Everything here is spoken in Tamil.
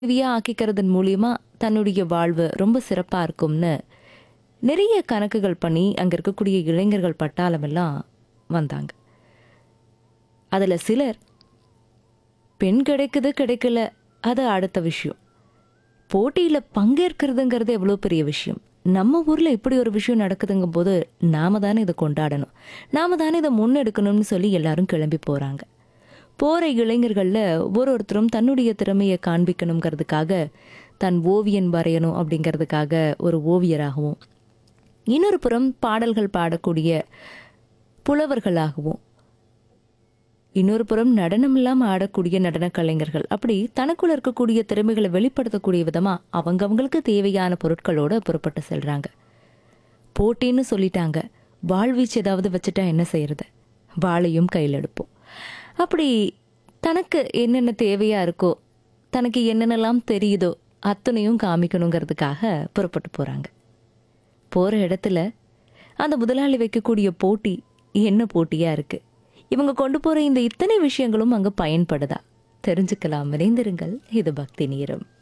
உதவியா ஆக்கிக்கிறதன் மூலியமா தன்னுடைய வாழ்வு ரொம்ப சிறப்பா இருக்கும்னு நிறைய கணக்குகள் பண்ணி அங்க இருக்கக்கூடிய இளைஞர்கள் பட்டாளம் எல்லாம் வந்தாங்க அதுல சிலர் பெண் கிடைக்குது கிடைக்கல அது அடுத்த விஷயம் போட்டியில பங்கேற்கிறதுங்கிறது எவ்வளோ பெரிய விஷயம் நம்ம ஊர்ல இப்படி ஒரு விஷயம் நடக்குதுங்கும் போது நாம தானே இதை கொண்டாடணும் நாம தானே இதை முன்னெடுக்கணும்னு சொல்லி எல்லாரும் கிளம்பி போறாங்க போற இளைஞர்கள்ல ஒரு ஒருத்தரும் தன்னுடைய திறமையை காண்பிக்கணுங்கிறதுக்காக தன் ஓவியன் வரையணும் அப்படிங்கிறதுக்காக ஒரு ஓவியராகவும் இன்னொரு புறம் பாடல்கள் பாடக்கூடிய புலவர்களாகவும் இன்னொரு புறம் நடனம் இல்லாம ஆடக்கூடிய நடன கலைஞர்கள் அப்படி தனக்குள்ள இருக்கக்கூடிய திறமைகளை வெளிப்படுத்தக்கூடிய விதமா அவங்கவங்களுக்கு தேவையான பொருட்களோட புறப்பட்டு செல்றாங்க போட்டின்னு சொல்லிட்டாங்க வாழ்வீச்சு ஏதாவது வச்சுட்டா என்ன செய்யறது வாளையும் கையில் எடுப்போம் அப்படி தனக்கு என்னென்ன தேவையா இருக்கோ தனக்கு என்னென்னலாம் தெரியுதோ அத்தனையும் காமிக்கணுங்கிறதுக்காக புறப்பட்டு போறாங்க போற இடத்துல அந்த முதலாளி வைக்கக்கூடிய போட்டி என்ன போட்டியா இருக்கு இவங்க கொண்டு போற இந்த இத்தனை விஷயங்களும் அங்க பயன்படுதா தெரிஞ்சுக்கலாம் விரைந்திருங்கள் இது பக்தி நேரம்